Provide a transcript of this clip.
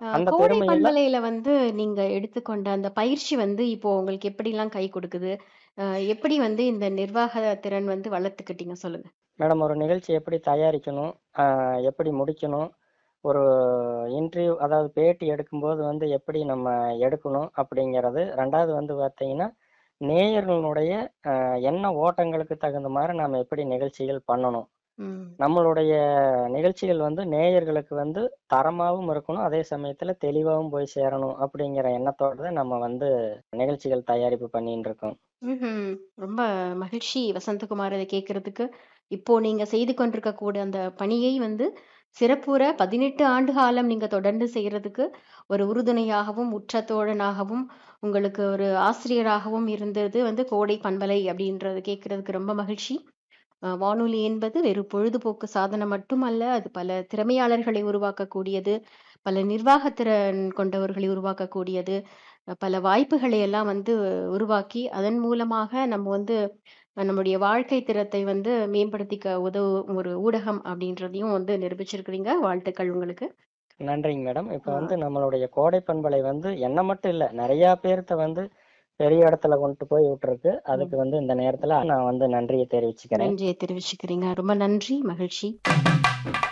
அ அந்த கோடை பெருமையெல்லாம் பண்பலையில வந்து நீங்க எடுத்துக்கொண்ட அந்த பயிற்சி வந்து இப்போ உங்களுக்கு எப்படிலாம் கை கொடுக்குது? அ எப்படி வந்து இந்த நிர்வாக திறன் வந்து வளர்த்துக்கிட்டீங்க சொல்லுங்க? மேடம் ஒரு நிகழ்ச்சி எப்படி தயாரிக்கணும்? அ எப்படி முடிக்கணும்? ஒரு இன்டர்வியூ அதாவது பேட்டி எடுக்கும்போது வந்து எப்படி நம்ம எடுக்கணும்? அப்படிங்கிறது. 2வது வந்து பார்த்தீங்கன்னா, நேயர்களுடைய அ எண்ண ஓட்டங்களுக்கு தகுந்த மாரி நாம எப்படி நிகழ்ச்சிகள் பண்ணணும்? ம். நம்மளுடைய நிகழ்ச்சிகள் வந்து நேயர்களுக்கு வந்து தரமாவும் இருக்கணும். அதே சமயத்துல தெளிவாவும் போய் சேரணும் அப்படிங்கிற எண்ணத்தோட தான் நம்ம வந்து நிகழ்ச்சிகள் தயாரிப்பு பண்ணின்னு இருக்கோம். ம்ஹ்ம். ரொம்ப மகிழ்ச்சி வசந்தகுமார் இத கேட்கறதுக்கு. இப்போ நீங்க செய்து கொண்டிருக்கக்கூடிய அந்த பணியை வந்து சிறப்புற 18 ஆண்டு காலம் நீங்க தொடர்ந்து செய்றதுக்கு ஒரு உறுதுணையாகவும், உற்ற தோழனாகவும், உங்களுக்கு ஒரு ஆசிரியராகவும் இருந்தது வந்து கோடை பண்பலை அப்படின்றது கேட்கறதுக்கு ரொம்ப மகிழ்ச்சி. அ வானொலி என்பது வெறும் பொழுதுபோக்கு சாதனம் மட்டுமல்ல. அது பல திறமையாளர்களை உருவாக்கக்கூடியது. பல நிர்வாக திறன் கொண்டவர்களை உருவாக்கக்கூடியது. அ பல வாய்ப்புகளை எல்லாம் வந்து உருவாக்கி, அதன் மூலமாக நம்ம வந்து அ நம்முடைய வாழ்க்கை திறத்தை வந்து மேம்படுத்திக்க உதவும் ஒரு ஊடகம் அப்படின்றதையும் வந்து நிரூபிச்சிருக்கிறீங்க. வாழ்த்துக்கள் உங்களுக்கு. நன்றிங்க மேடம். இப்ப ஆ. வந்து நம்மளுடைய கோடை பண்பலை வந்து என்ன மட்டும் இல்ல, நெறையா பேர்த்த வந்து பெரிய இடத்துல கொண்டு போய் விட்டுருக்கு. அதுக்கு ம். வந்து இந்த நேரத்துல நான் வந்து நன்றிய தெரிவிச்சுக்கிறேன். நன்றிய தெரிவிச்சுக்கிறீங்க. ரொம்ப நன்றி. மகிழ்ச்சி.